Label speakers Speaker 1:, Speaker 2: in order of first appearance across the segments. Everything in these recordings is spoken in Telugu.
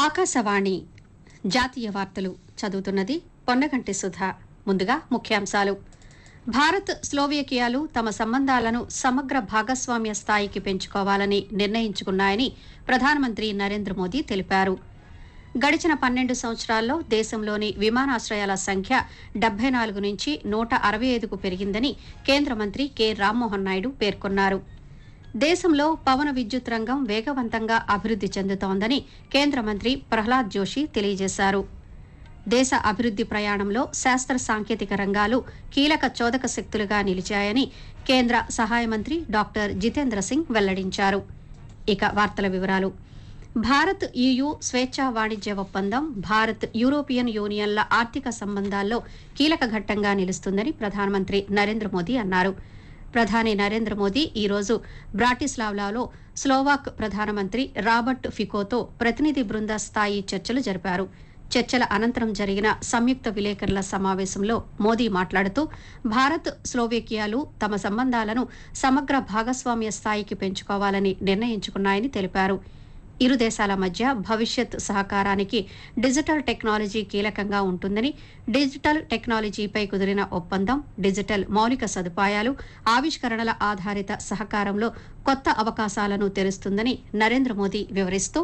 Speaker 1: ఆకాశవాణి జాతీయ వార్తలు చదువుతున్నది పొన్నగంటి సుధ ముందుగా ముఖ్యాంశాలు భారత్ స్లోవేకియాలు తమ సంబంధాలను సమగ్ర భాగస్వామ్య స్థాయికి పెంచుకోవాలని నిర్ణయించుకున్నాయని ప్రధానమంత్రి నరేంద్ర మోదీ తెలిపారు గడిచిన పన్నెండు సంవత్సరాల్లో దేశంలోని విమానాశ్రయాల సంఖ్య డెబ్బై నాలుగు నుంచి నూట అరవై ఐదుకు పెరిగిందని కేంద్ర మంత్రి కె రామ్మోహన్ నాయుడు పేర్కొన్నారు దేశంలో పవన విద్యుత్ రంగం వేగవంతంగా అభివృద్ది చెందుతోందని కేంద్ర మంత్రి ప్రహ్లాద్ జోషి తెలియజేశారు దేశ అభివృద్ది ప్రయాణంలో శాస్త్ర సాంకేతిక రంగాలు కీలక చోదక శక్తులుగా నిలిచాయని కేంద్ర సహాయ మంత్రి డాక్టర్ జితేంద్ర సింగ్ వెల్లడించారు ఇక వార్తల వివరాలు భారత్ ఈయు స్వేచ్ఛా వాణిజ్య ఒప్పందం భారత్ యూరోపియన్ యూనియన్ల ఆర్థిక సంబంధాల్లో కీలక ఘట్టంగా నిలుస్తుందని ప్రధానమంత్రి నరేంద్ర మోదీ అన్నారు ప్రధాని నరేంద్ర మోదీ ఈరోజు బ్రాటిస్లావ్లాలో స్లోవాక్ ప్రధానమంత్రి రాబర్ట్ ఫికోతో ప్రతినిధి బృంద స్థాయి చర్చలు జరిపారు చర్చల అనంతరం జరిగిన సంయుక్త విలేకరుల సమావేశంలో మోదీ మాట్లాడుతూ భారత్ స్లోవేకియాలు తమ సంబంధాలను సమగ్ర భాగస్వామ్య స్థాయికి పెంచుకోవాలని నిర్ణయించుకున్నాయని తెలిపారు ఇరు దేశాల మధ్య భవిష్యత్ సహకారానికి డిజిటల్ టెక్నాలజీ కీలకంగా ఉంటుందని డిజిటల్ టెక్నాలజీపై కుదిరిన ఒప్పందం డిజిటల్ మౌలిక సదుపాయాలు ఆవిష్కరణల ఆధారిత సహకారంలో కొత్త అవకాశాలను తెరుస్తుందని నరేంద్ర మోదీ వివరిస్తూ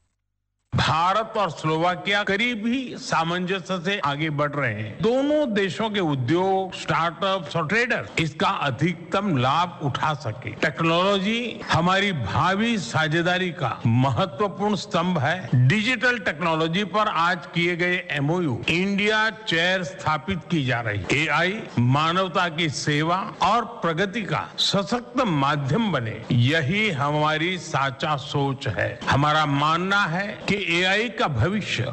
Speaker 2: भारत और स्लोवाकिया करीब ही सामंजस्य से आगे बढ़ रहे हैं दोनों देशों के उद्योग स्टार्टअप्स और ट्रेडर इसका अधिकतम लाभ उठा सके टेक्नोलॉजी हमारी भावी साझेदारी का महत्वपूर्ण स्तंभ है डिजिटल टेक्नोलॉजी पर आज किए गए एमओयू इंडिया चेयर स्थापित की जा रही एआई मानवता की सेवा और प्रगति का सशक्त माध्यम बने यही हमारी साचा सोच है हमारा मानना है कि एआई का भविष्य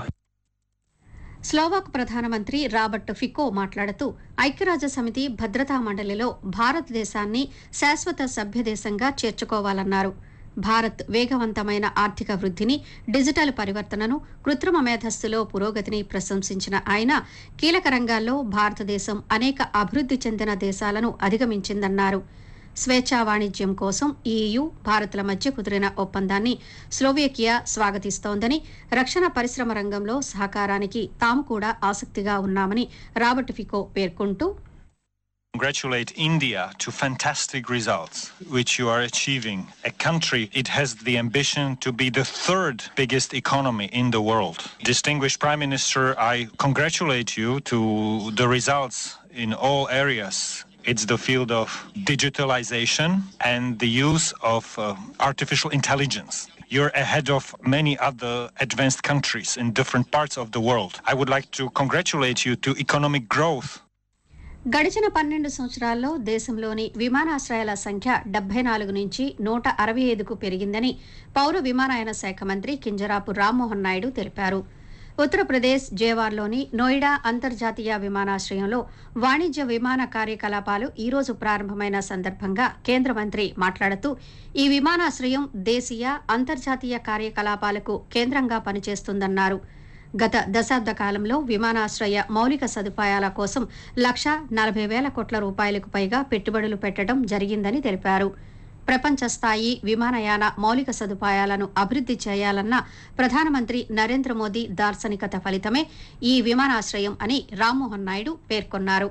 Speaker 1: స్లోవాక్ ప్రధానమంత్రి రాబర్ట్ ఫికో మాట్లాడుతూ ఐక్యరాజ్య సమితి భద్రతా మండలిలో భారతదేశాన్ని శాశ్వత సభ్యదేశంగా చేర్చుకోవాలన్నారు భారత్ వేగవంతమైన ఆర్థిక వృద్ధిని డిజిటల్ పరివర్తనను కృత్రిమ మేధస్సులో పురోగతిని ప్రశంసించిన ఆయన కీలక రంగాల్లో భారతదేశం అనేక అభివృద్ది చెందిన దేశాలను అధిగమించిందన్నారు స్వేచ్ఛా వాణిజ్యం కోసం ఈయూ భారత్ల మధ్య కుదిరిన ఒప్పందాన్ని స్లోవేకియా స్వాగతిస్తోందని రక్షణ పరిశ్రమ రంగంలో సహకారానికి తాము కూడా ఆసక్తిగా ఉన్నామని రాబర్ట్ ఫికో పేర్కొంటూ
Speaker 3: congratulate India to fantastic results which you are achieving. A country, it has the ambition to be the third biggest economy in the world. Distinguished Prime Minister, I congratulate you to the results in all areas. It's the field of digitalization and the use of uh, artificial intelligence. You're ahead of many other advanced countries in different parts of the world. I would like to congratulate you to economic growth
Speaker 1: గడిచిన పన్నెండు సంవత్సరాల్లో దేశంలోని విమానాశ్రయాల సంఖ్య డెబ్బై నాలుగు నుంచి నూట అరవై ఐదుకు పెరిగిందని పౌర విమానయాన శాఖ మంత్రి కింజరాపు రామ్మోహన్ నాయుడు తెలిపారు ఉత్తరప్రదేశ్ జేవార్లోని నోయిడా అంతర్జాతీయ విమానాశ్రయంలో వాణిజ్య విమాన కార్యకలాపాలు ఈ రోజు ప్రారంభమైన సందర్భంగా కేంద్ర మంత్రి మాట్లాడుతూ ఈ విమానాశ్రయం దేశీయ అంతర్జాతీయ కార్యకలాపాలకు కేంద్రంగా పనిచేస్తుందన్నారు గత దశాబ్ద కాలంలో విమానాశ్రయ మౌలిక సదుపాయాల కోసం లక్ష నలభై వేల కోట్ల రూపాయలకు పైగా పెట్టుబడులు పెట్టడం జరిగిందని తెలిపారు ప్రపంచ స్థాయి విమానయాన మౌలిక సదుపాయాలను అభివృద్ది చేయాలన్న ప్రధానమంత్రి నరేంద్ర మోదీ దార్శనికత ఫలితమే ఈ విమానాశ్రయం అని రామ్మోహన్ నాయుడు పేర్కొన్నారు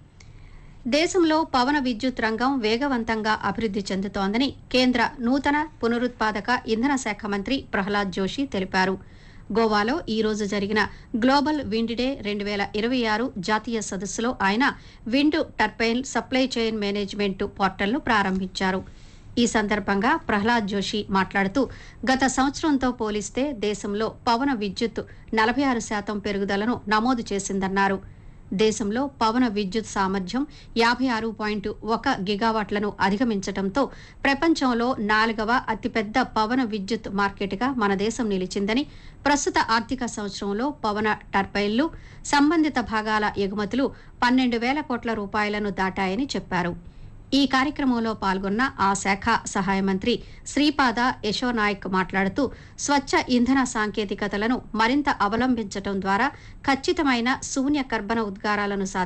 Speaker 1: దేశంలో పవన విద్యుత్ రంగం వేగవంతంగా అభివృద్ది చెందుతోందని కేంద్ర నూతన పునరుత్పాదక ఇంధన శాఖ మంత్రి ప్రహ్లాద్ జోషి తెలిపారు గోవాలో ఈ రోజు జరిగిన గ్లోబల్ విండ్ డే రెండు వేల ఇరవై ఆరు జాతీయ సదస్సులో ఆయన wind turbine supply chain management పోర్టల్ను ప్రారంభించారు ఈ సందర్భంగా ప్రహ్లాద్ జోషి మాట్లాడుతూ గత సంవత్సరంతో పోలిస్తే దేశంలో పవన విద్యుత్ నలభై ఆరు శాతం పెరుగుదలను నమోదు చేసిందన్నారు దేశంలో పవన విద్యుత్ సామర్థ్యం యాభై ఆరు పాయింట్ ఒక గిగావాట్లను అధిగమించడంతో ప్రపంచంలో నాలుగవ అతిపెద్ద పవన విద్యుత్ మార్కెట్గా మన దేశం నిలిచిందని ప్రస్తుత ఆర్థిక సంవత్సరంలో పవన టర్బైన్లు సంబంధిత భాగాల ఎగుమతులు పన్నెండు వేల కోట్ల రూపాయలను దాటాయని చెప్పారు ఈ కార్యక్రమంలో పాల్గొన్న ఆ శాఖ సహాయ మంత్రి శ్రీపాద యశోనాయక్ మాట్లాడుతూ స్వచ్ఛ ఇంధన సాంకేతికతలను మరింత అవలంబించడం ద్వారా ఖచ్చితమైన శూన్య కర్బన ఉద్గారాలను సాధించారు